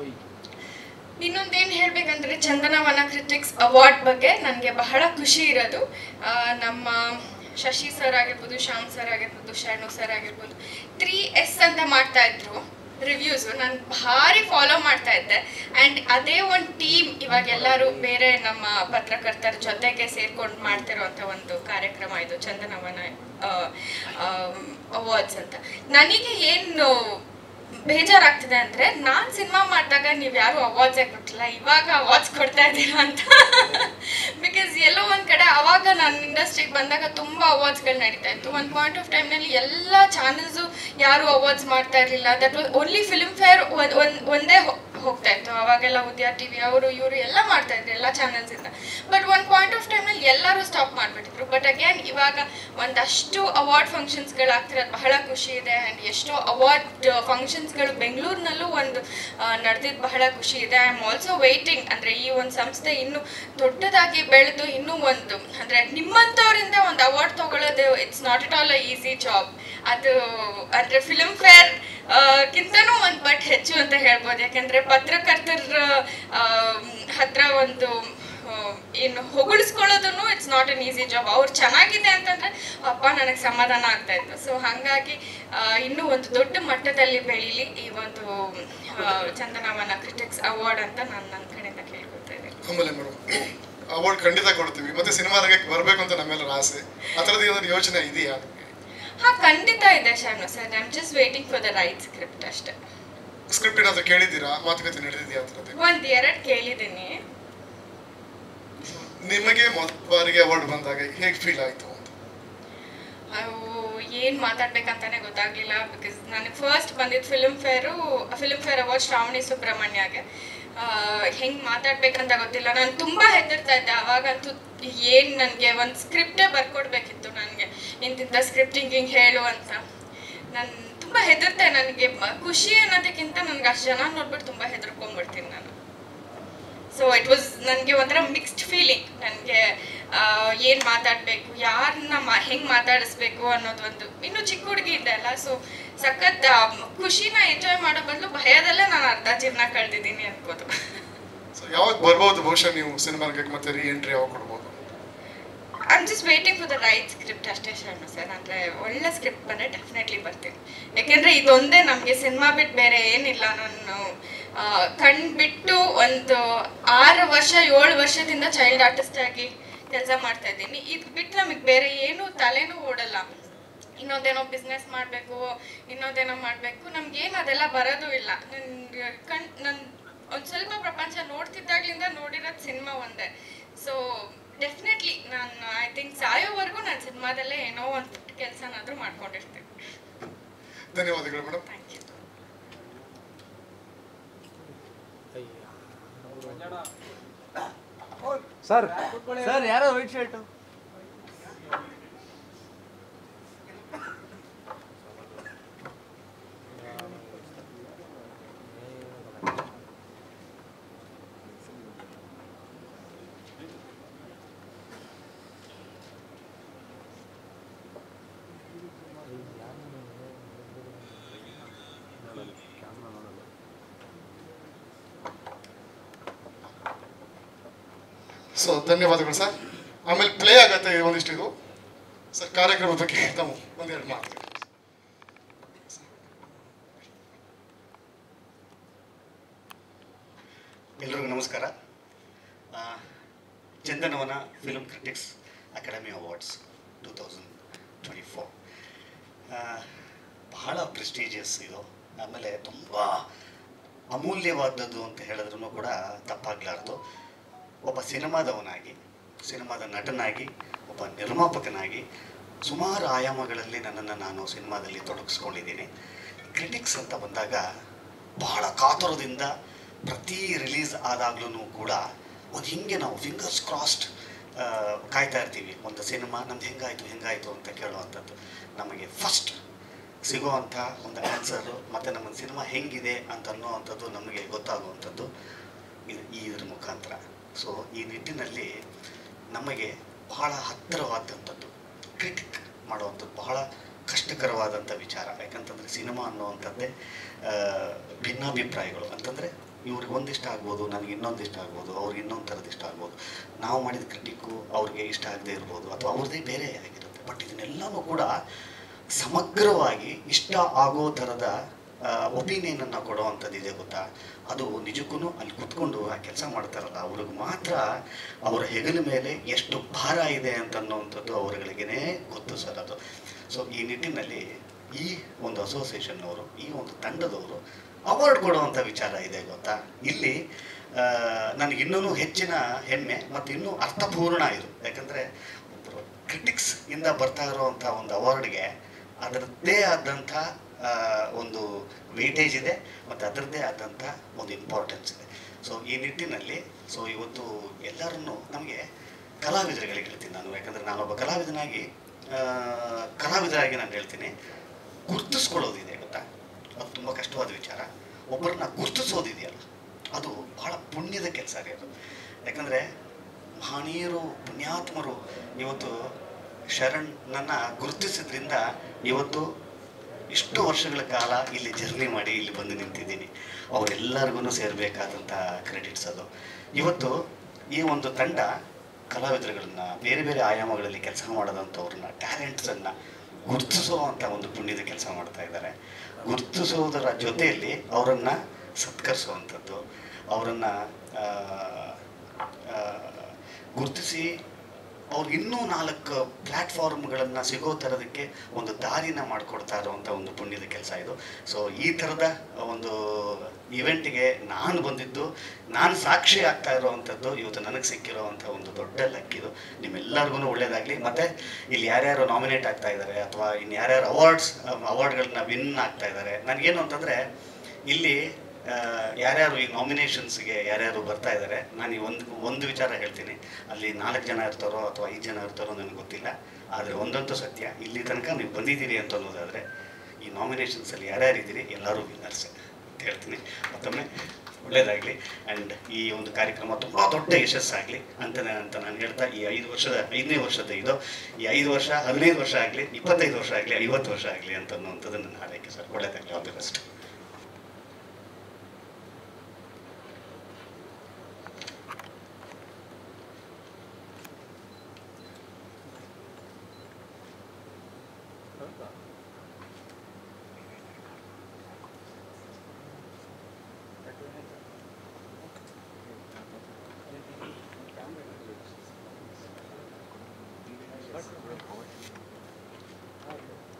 ಇನ್ನೊಂದೇನು ಹೇಳ್ಬೇಕಂದ್ರೆ ಚಂದನವನ ಕ್ರಿಟಿಕ್ಸ್ ಅವಾರ್ಡ್ ಬಗ್ಗೆ ನನಗೆ ಬಹಳ ಖುಷಿ ಇರೋದು ಆ, ನಮ್ಮ ಶಶಿ ಸರ್ ಆಗಿರ್ಬೋದು ಶ್ಯಾಮ್ ಸರ್ ಆಗಿರ್ಬೋದು ಶರಣು ಸರ್ ಆಗಿರ್ಬೋದು ತ್ರೀ ಎಸ್ ಅಂತ ಮಾಡ್ತಾ ಇದ್ರು ರಿವ್ಯೂಸು ನಾನು ಭಾರಿ ಫಾಲೋ ಮಾಡ್ತಾ ಇದ್ದೆ ಆ್ಯಂಡ್ ಅದೇ ಒಂದು ಟೀಮ್ ಇವಾಗ ಎಲ್ಲರೂ ಬೇರೆ ನಮ್ಮ ಪತ್ರಕರ್ತರ ಜೊತೆಗೆ ಸೇರ್ಕೊಂಡು ಮಾಡ್ತಿರೋಂಥ ಒಂದು ಕಾರ್ಯಕ್ರಮ ಇದು ಚಂದನವನ ಅವಾರ್ಡ್ಸ್ ಅಂತ ನನಗೆ ಏನು ಬೇಜಾರಾಗ್ತಿದೆ ಅಂದ್ರೆ ನಾನ್ ಸಿನಿಮಾ ಮಾಡಿದಾಗ ನೀವ್ ಯಾರು ಅವಾರ್ಡ್ಸ್ ಕೊಟ್ಟಿಲ್ಲ ಇವಾಗ ಅವಾರ್ಡ್ಸ್ ಕೊಡ್ತಾ ಇದ್ದೀರಾ ಅಂತ ಬಿಕಾಸ್ ಎಲ್ಲೋ ಒಂದ್ ಕಡೆ ಅವಾಗ ನಾನು ಇಂಡಸ್ಟ್ರಿಗೆ ಬಂದಾಗ ತುಂಬಾ ಅವಾರ್ಡ್ಸ್ಗಳು ನಡೀತಾ ಇತ್ತು ಒಂದು ಪಾಯಿಂಟ್ ಆಫ್ ಟೈಮ್ನಲ್ಲಿ ಎಲ್ಲ ಚಾನೆಲ್ಸು ಯಾರು ಅವಾರ್ಡ್ಸ್ ಮಾಡ್ತಾ ಇರಲಿಲ್ಲ that was only Filmfare ಒಂದೇ ಹೋ- ಹೋಗ್ತಾ ಇತ್ತು ಅವಾಗೆಲ್ಲ ಉದ್ಯಾ ಟಿವಿ ಅವರು ಇವರು ಎಲ್ಲ ಮಾಡ್ತಾ ಇದ್ರು ಎಲ್ಲ ಚಾನೆಲ್ಸ್ ಇಂದ ಬಟ್ ಒಂದು ಪಾಯಿಂಟ್ ಆಫ್ ಟೈಮ್ನಲ್ಲಿ ಎಲ್ಲರೂ ಸ್ಟಾಪ್ ಮಾಡಿಬಿಟ್ಟಿದ್ರು ಬಟ್ ಅಗೇನ್ ಇವಾಗ ಒಂದಷ್ಟು ಅವಾರ್ಡ್ ಫಂಕ್ಷನ್ಸ್ಗಳಾಗ್ತಿರೋದು ಬಹಳ ಖುಷಿ ಇದೆ ಆ್ಯಂಡ್ ಎಷ್ಟೋ ಅವಾರ್ಡ್ ಫಂಕ್ಷನ್ಸ್ಗಳು ಬೆಂಗಳೂರಿನಲ್ಲೂ ಒಂದು ನಡೆದಿದ್ದು ಬಹಳ ಖುಷಿ ಇದೆ ಐ ಆಮ್ ಆಲ್ಸೋ ವೆಯ್ಟಿಂಗ್ ಅಂದರೆ ಈ ಒಂದು ಸಂಸ್ಥೆ ಇನ್ನೂ ದೊಡ್ಡದಾಗಿ ಬೆಳೆದು ಇನ್ನೂ ಒಂದು ಅಂದರೆ ನಿಮ್ಮಂಥವರಿಂದ ಒಂದು ಅವಾರ್ಡ್ ತಗೊಳ್ಳೋದು it's not it all a easy job ಅದು ಅಂದರೆ ಫಿಲ್ಮ್ ಫೇರ್ ಕಿಂತನೂ ಒಂದು ಬಟ್ ಹೆಚ್ಚು ಅಂತ ಹೇಳ್ಬೋದು ಯಾಕೆಂದರೆ ಪತ್ರಕರ್ತರ ಆ, ಹತ್ರ ಒಂದು ಇನ್ನು ಹೊಗಳಿಸ್ಕೊಳ್ಳೋದನ್ನು it's not an easy job ಅವ್ರು ಚೆನ್ನಾಗಿದೆ ಅಂತಂದ್ರೆ ಅಪ್ಪ ನನಗೆ ಸಮಾಧಾನ ಆಗ್ತಾ ಇತ್ತು ಸೊ ಹಾಗಾಗಿ ಆ, ಇನ್ನೂ ಒಂದು ದೊಡ್ಡ ಮಟ್ಟದಲ್ಲಿ ಬೆಳೀಲಿ ಈ ಒಂದು ಆ, ಚಂದನವನ ಕ್ರಿಟಿಕ್ಸ್ ಅವಾರ್ಡ್ ಅಂತ ನಾನು ನನ್ನ ಕಡೆಯಿಂದ ಕೇಳ್ಕೊತಾ ಇದ್ದೀನಿ ಆಮೇಲೆ ಮೇಡಮ್ ಅವಾರ್ಡ್ ಖಂಡಿತ ಕೊಡ್ತೀವಿ ಮತ್ತೆ ಸಿನಿಮಾ ರಂಗಕ್ಕೆ ಬರಬೇಕು ಅಂತ ನಮ್ಮೆಲ್ಲರ ಆಸೆ ಆ ಥರದ್ದು ಏನಾದ್ರು ಯೋಚನೆ ಇದೆಯಾ ಹಾ ಖಂಡಿತ ಇದೆ Shanu sir I am just waiting for the right script ಅಷ್ಟೇ ಸ್ಕ್ರಿಪ್ಟ್ ಏನಾದ್ರು ಕೇಳಿದ್ದೀರಾ ಮಾತುಕತೆ ನಡೆದಿದೆಯಾ ಆ ಥರದ್ದು ಒಂದ್ ಎರಡು ಕೇಳಿದ್ದೀನಿ ನಿಮಗೆ ಮೊದಲ ಬಾರಿಗೆ ಅವಾರ್ಡ್ ಬಂದಾಗ ಹೇಗೆ ಫೀಲ್ ಆಯಿತು ಅಂತ ಅವು ಏನು ಮಾತಾಡ್ಬೇಕಂತಾನೆ ಗೊತ್ತಾಗ್ಲಿಲ್ಲ ಬಿಕಾಸ್ ನನಗೆ ಫಸ್ಟ್ ಬಂದಿದ್ದು Filmfare Filmfare award Shravani ಸುಬ್ರಹ್ಮಣ್ಯಗೆ ಹೆಂಗೆ ಮಾತಾಡ್ಬೇಕಂತ ಗೊತ್ತಿಲ್ಲ ನಾನು ತುಂಬ ಹೆದರ್ತಾ ಇದ್ದೆ ಅವಾಗಂತೂ ಏನು ನನಗೆ ಒಂದು ಸ್ಕ್ರಿಪ್ಟೇ ಬರ್ಕೊಡ್ಬೇಕಿತ್ತು ನನಗೆ ಇಂತಿಂಥ ಸ್ಕ್ರಿಪ್ಟಿಂಗ್ ಹಿಂಗೆ ಹೇಳು ಅಂತ ನಾನು ತುಂಬ ಹೆದರ್ತೆ ನನಗೆ ಖುಷಿ ಅನ್ನೋದಕ್ಕಿಂತ ನನಗೆ ಅಷ್ಟು ಜನ ನೋಡ್ಬಿಟ್ಟು ತುಂಬ ಹೆದರ್ಕೊಂಡ್ಬಿಡ್ತೀನಿ ನಾನು ಸೊ ಇಟ್ ವಾಸ್ ನನಗೆ ಒಂಥರ ಮಿಕ್ಸ್ಡ್ ಫೀಲಿಂಗ್ ನನಗೆ ಏನು ಮಾತಾಡಬೇಕು ಯಾರನ್ನ ಮಾ ಹೆಂಗೆ ಮಾತಾಡಿಸ್ಬೇಕು ಅನ್ನೋದು ಒಂದು ಇನ್ನೂ ಚಿಕ್ಕ ಹುಡುಗಿ ಇದ್ದೆ ಅಲ್ಲ ಸೊ ಸಖತ್ ಆ, ಖುಷಿನ ಎಂಜಾಯ್ ಮಾಡೋ ಬದಲು ಭಯದಲ್ಲೇ ನಾನು ಅರ್ಧ ಜೀವನ ಕಳೆದಿದ್ದೀನಿ ಅನ್ಬೋದು ಸೊ ಯಾವಾಗ ಬರ್ಬೋದು ಬಹುಶಃ ನೀವು ಸಿನಿಮಾ ರಂಗಕ್ಕೆ ಮತ್ತೆ ರೀ ಎಂಟ್ರಿ ಯಾವಾಗ ಕೊಡ್ಬೋದು I am just waiting for the right script ಅಷ್ಟೇ ಶರಣು ಸರ್ ಅಂದರೆ ಒಳ್ಳೆ ಸ್ಕ್ರಿಪ್ಟ್ ಬಂದರೆ ಡೆಫಿನೆಟ್ಲಿ ಬರ್ತೀನಿ ಯಾಕೆಂದರೆ ಇದೊಂದೇ ನಮಗೆ ಸಿನಿಮಾ ಬಿಟ್ಟು ಬೇರೆ ಏನಿಲ್ಲ ನಾನು ಆ, ಕಣ್ ಬಿಟ್ಟು ಒಂದು ಆರು ವರ್ಷ ಏಳು ವರ್ಷದಿಂದ ಚೈಲ್ಡ್ ಆರ್ಟಿಸ್ಟ್ ಆಗಿ ಕೆಲಸ ಮಾಡ್ತಾ ಇದ್ದೀನಿ ಇದು ಬಿಟ್ಟು ನಮಗೆ ಬೇರೆ ಏನು ತಲೆನೂ ಓಡಲ್ಲ ಇನ್ನೊಂದೇನೋ ಬಿಸ್ನೆಸ್ ಮಾಡಬೇಕು ಇನ್ನೊಂದೇನೋ ಮಾಡಬೇಕು ನಮ್ಗೇನು ಅದೆಲ್ಲ ಬರೋದು ಇಲ್ಲ ನನ್ನ ಕಣ್ ನನ್ನ ಒಂದು ಸ್ವಲ್ಪ ಪ್ರಪಂಚ ನೋಡ್ತಿದ್ದಾಗ್ಲಿಂದ ನೋಡಿರೋದು ಸಿನಿಮಾ ಒಂದೇ ಸೊ ಡೆಫಿನೆಟ್ಲಿ ನಾನು ಐ ಥಿಂಕ್ ಸಾಯೋವರೆಗೂ ನಾನು ಸಿನಿಮಾದಲ್ಲೇ ಏನೋ ಒಂದು ಪುಟ್ಟ ಕೆಲಸನಾದರೂ ಮಾಡ್ಕೊಂಡಿರ್ತೀನಿ ಧನ್ಯವಾದಗಳು madam thank you sir sir ಯಾರೋ ವೈಟ್ ಶರ್ಟು ಸೊ ಧನ್ಯವಾದಗಳು ಸರ್ ಆಮೇಲೆ ಪ್ಲೇ ಆಗತ್ತೆ ಒಂದಿಷ್ಟು ಇದು ಸರ್ ಕಾರ್ಯಕ್ರಮದ ಬಗ್ಗೆ ತಾವು ಒಂದೆರಡು ಮಾತು ಎಲ್ರಿಗೂ ನಮಸ್ಕಾರ ಆ, Chandanavana film critics academy awards two thousand twenty four ಬಹಳ ಪ್ರೆಸ್ಟೀಜಿಯಸ್ ಇದು ಆಮೇಲೆ ತುಂಬ ಅಮೂಲ್ಯವಾದದ್ದು ಅಂತ ಹೇಳಿದ್ರೂ ಕೂಡ ತಪ್ಪಾಗಲಾರ್ದು ಒಬ್ಬ ಸಿನಿಮಾದವನಾಗಿ ಸಿನಿಮಾದ ನಟನಾಗಿ ಒಬ್ಬ ನಿರ್ಮಾಪಕನಾಗಿ ಸುಮಾರು ಆಯಾಮಗಳಲ್ಲಿ ನನ್ನನ್ನು ನಾನು ಸಿನಿಮಾದಲ್ಲಿ ತೊಡಗಿಸ್ಕೊಂಡಿದ್ದೀನಿ ಕ್ರಿಟಿಕ್ಸ್ ಅಂತ ಬಂದಾಗ ಬಹಳ ಕಾತುರದಿಂದ ಪ್ರತಿ ರಿಲೀಸ್ ಆದಾಗ್ಲೂ ಕೂಡ ಒಂದು ಹಿಂಗೆ ನಾವು ಫಿಂಗರ್ಸ್ ಕ್ರಾಸ್ಡ್ ಕಾಯ್ತಾ ಇರ್ತೀವಿ ಒಂದು ಸಿನಿಮಾ ನಮ್ದು ಹೆಂಗಾಯಿತು ಹೆಂಗಾಯಿತು ಅಂತ ಕೇಳುವಂಥದ್ದು ನಮಗೆ ಫಸ್ಟ್ ಸಿಗುವಂಥ ಒಂದು ಆನ್ಸರು ಮತ್ತು ನಮ್ಮ ಸಿನಿಮಾ ಹೆಂಗಿದೆ ಅಂತ ಅನ್ನೋವಂಥದ್ದು ನಮಗೆ ಗೊತ್ತಾಗುವಂಥದ್ದು ಇದು ಈ ಇದ್ರ ಮುಖಾಂತರ ಸೊ ಈ ನಿಟ್ಟಿನಲ್ಲಿ ನಮಗೆ ಬಹಳ ಹತ್ತಿರವಾದಂಥದ್ದು ಕ್ರಿಟಿಕ್ ಮಾಡುವಂಥದ್ದು ಬಹಳ ಕಷ್ಟಕರವಾದಂಥ ವಿಚಾರ ಯಾಕಂತಂದರೆ ಸಿನಿಮಾ ಅನ್ನುವಂಥದ್ದೇ ಆ, ಭಿನ್ನಾಭಿಪ್ರಾಯಗಳು ಅಂತಂದರೆ ಇವ್ರಿಗೆ ಒಂದಿಷ್ಟ ಆಗ್ಬೋದು ನನಗೆ ಇನ್ನೊಂದು ಇಷ್ಟ ಆಗ್ಬೋದು ಅವ್ರಿಗೆ ಇನ್ನೊಂದು ಥರದ್ದು ಇಷ್ಟ ಆಗ್ಬೋದು ನಾವು ಮಾಡಿದ ಕ್ರಿಟಿಕ್ಕು ಅವ್ರಿಗೆ ಇಷ್ಟ ಆಗದೆ ಇರ್ಬೋದು ಅಥವಾ ಅವ್ರದ್ದೇ ಬೇರೆ ಆಗಿರುತ್ತೆ ಬಟ್ ಇದನ್ನೆಲ್ಲನೂ ಕೂಡ ಸಮಗ್ರವಾಗಿ ಇಷ್ಟ ಆಗೋ ಥರದ ಒಪಿನಿಯನನ್ನು ಕೊಡುವಂಥದ್ದು ಇದೆ ಗೊತ್ತಾ ಅದು ನಿಜಕ್ಕೂ ಅಲ್ಲಿ ಕುತ್ಕೊಂಡು ಆ ಕೆಲಸ ಮಾಡ್ತಾರಲ್ಲ ಅವ್ರಿಗೆ ಮಾತ್ರ ಅವರ ಹೆಗಲ ಮೇಲೆ ಎಷ್ಟು ಭಾರ ಇದೆ ಅಂತ ಅನ್ನೋವಂಥದ್ದು ಅವರುಗಳಿಗೇ ಗೊತ್ತು ಸರ್ ಅದು ಸೊ ಈ ನಿಟ್ಟಿನಲ್ಲಿ ಈ ಒಂದು ಅಸೋಸಿಯೇಷನ್ ಅವರು ಈ ಒಂದು ತಂಡದವರು ಅವಾರ್ಡ್ ಕೊಡುವಂಥ ವಿಚಾರ ಇದೆ ಗೊತ್ತಾ ಇಲ್ಲಿ ನನಗೆ ಇನ್ನೂ ಹೆಚ್ಚಿನ ಹೆಮ್ಮೆ ಮತ್ತು ಇನ್ನೂ ಅರ್ಥಪೂರ್ಣ ಇದು ಯಾಕಂದರೆ ಒಬ್ಬರು ಕ್ರಿಟಿಕ್ಸ್ ಇಂದ ಬರ್ತಾ ಇರುವಂಥ ಒಂದು ಅವಾರ್ಡ್ಗೆ ಅದರದ್ದೇ ಆದಂಥ ಆ, ಒಂದು ವೇಟೇಜ್ ಇದೆ ಮತ್ತು ಅದರದ್ದೇ ಆದಂಥ ಒಂದು ಇಂಪಾರ್ಟೆನ್ಸ್ ಇದೆ ಸೊ ಈ ನಿಟ್ಟಿನಲ್ಲಿ ಸೊ ಇವತ್ತು ಎಲ್ಲರನ್ನೂ ನಮಗೆ ಕಲಾವಿದರುಗಳಿಗೆ ಹೇಳ್ತೀನಿ ನಾನು ಯಾಕಂದರೆ ನಾನೊಬ್ಬ ಕಲಾವಿದನಾಗಿ ಆ, ಕಲಾವಿದರಾಗಿ ನಾನು ಹೇಳ್ತೀನಿ ಗುರ್ತಿಸ್ಕೊಳ್ಳೋದಿದೆ ಗೊತ್ತಾ ಅದು ತುಂಬ ಕಷ್ಟವಾದ ವಿಚಾರ ಒಬ್ಬರನ್ನ ಗುರ್ತಿಸೋದಿದೆಯಲ್ಲ ಅದು ಬಹಳ ಪುಣ್ಯದ ಕೆಲಸ ರೀ ಅದು ಯಾಕಂದರೆ ಮಹನೀಯರು ಪುಣ್ಯಾತ್ಮರು ಇವತ್ತು ಶರಣನ್ನ ಗುರುತಿಸಿದ್ರಿಂದ ಇವತ್ತು ಇಷ್ಟು ವರ್ಷಗಳ ಕಾಲ ಇಲ್ಲಿ ಜರ್ನಿ ಮಾಡಿ ಇಲ್ಲಿ ಬಂದು ನಿಂತಿದ್ದೀನಿ ಅವರೆಲ್ಲರಿಗೂ ಸೇರಬೇಕಾದಂಥ ಕ್ರೆಡಿಟ್ಸ್ ಅದು ಇವತ್ತು ಈ ಒಂದು ತಂಡ ಕಲಾವಿದರುಗಳನ್ನ ಬೇರೆ ಬೇರೆ ಆಯಾಮಗಳಲ್ಲಿ ಕೆಲಸ ಮಾಡೋದಂಥವ್ರನ್ನ ಟ್ಯಾಲೆಂಟ್ಸನ್ನು ಗುರುತಿಸುವಂಥ ಒಂದು ಪುಣ್ಯದ ಕೆಲಸ ಮಾಡ್ತಾ ಇದ್ದಾರೆ ಗುರುತಿಸುವುದರ ಜೊತೆಯಲ್ಲಿ ಅವರನ್ನು ಸತ್ಕರಿಸುವಂಥದ್ದು ಅವರನ್ನು ಗುರುತಿಸಿ ಅವ್ರಿಗೆ ಇನ್ನೂ ನಾಲ್ಕು ಪ್ಲ್ಯಾಟ್ಫಾರ್ಮ್ಗಳನ್ನು ಸಿಗೋ ಥರದಕ್ಕೆ ಒಂದು ದಾರಿನ ಮಾಡಿಕೊಡ್ತಾ ಇರುವಂಥ ಒಂದು ಪುಣ್ಯದ ಕೆಲಸ ಇದು ಸೊ ಈ ಥರದ ಒಂದು ಇವೆಂಟಿಗೆ ನಾನು ಬಂದಿದ್ದು ನಾನು ಸಾಕ್ಷಿ ಆಗ್ತಾ ಇರುವಂಥದ್ದು ಇವತ್ತು ನನಗೆ ಸಿಕ್ಕಿರೋವಂಥ ಒಂದು ದೊಡ್ಡ ಲಕ್ ಇದು ನಿಮ್ಮೆಲ್ಲರಿಗೂ ಒಳ್ಳೇದಾಗಲಿ ಮತ್ತು ಇಲ್ಲಿ ಯಾರ್ಯಾರು ನಾಮಿನೇಟ್ ಆಗ್ತಾ ಇದ್ದಾರೆ ಅಥವಾ ಇನ್ನು ಯಾರ್ಯಾರು ಅವಾರ್ಡ್ಸ್ ಅವಾರ್ಡ್ಗಳನ್ನ ವಿನ್ ಆಗ್ತಾ ಇದ್ದಾರೆ ನನಗೇನು ಅಂತಂದರೆ ಇಲ್ಲಿ ಆ, ಯಾರ್ಯಾರು ಈ ನಾಮಿನೇಷನ್ಸ್ಗೆ ಯಾರ್ಯಾರು ಬರ್ತಾ ಇದ್ದಾರೆ ನಾನು ಈ ಒಂದು ಒಂದು ವಿಚಾರ ಹೇಳ್ತೀನಿ ಅಲ್ಲಿ ನಾಲ್ಕು ಜನ ಇರ್ತಾರೋ ಅಥವಾ ಐದು ಜನ ಇರ್ತಾರೋ ನನಗೆ ಗೊತ್ತಿಲ್ಲ ಆದರೆ ಒಂದಂತೂ ಸತ್ಯ ಇಲ್ಲಿ ತನಕ ನೀವು ಬಂದಿದ್ದೀರಿ ಅಂತ ಅನ್ನೋದಾದರೆ ಈ ನಾಮಿನೇಷನ್ಸಲ್ಲಿ ಯಾರ್ಯಾರು ಇದ್ದೀರಿ ಎಲ್ಲರೂ ವಿನ್ನರ್ಸೆ ಅಂತ ಹೇಳ್ತೀನಿ ಮತ್ತೊಮ್ಮೆ ಒಳ್ಳೆಯದಾಗಲಿ ಆ್ಯಂಡ್ ಈ ಒಂದು ಕಾರ್ಯಕ್ರಮ ತುಂಬ ದೊಡ್ಡ ಯಶಸ್ಸಾಗಲಿ ಅಂತ ಅಂತ ನಾನು ಹೇಳ್ತಾ ಈ ಐದು ವರ್ಷದ ಐದನೇ ವರ್ಷದ ಇದು ಈ ಐದು ವರ್ಷ ಹದಿನೈದು ವರ್ಷ ಆಗಲಿ ಇಪ್ಪತ್ತೈದು ವರ್ಷ ಆಗಲಿ ಐವತ್ತು ವರ್ಷ ಆಗಲಿ ಅಂತ ಅನ್ನುವಂಥದ್ದು ನನ್ನ ಹಾರೈಕೆ ಸರ್ ಒಳ್ಳೆಯದಾಗಲಿ ಆಲ್ ದಿ ಬೆಸ್ಟ್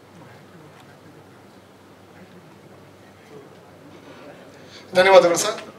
ಧನ್ಯವಾದಗಳು ಸರ್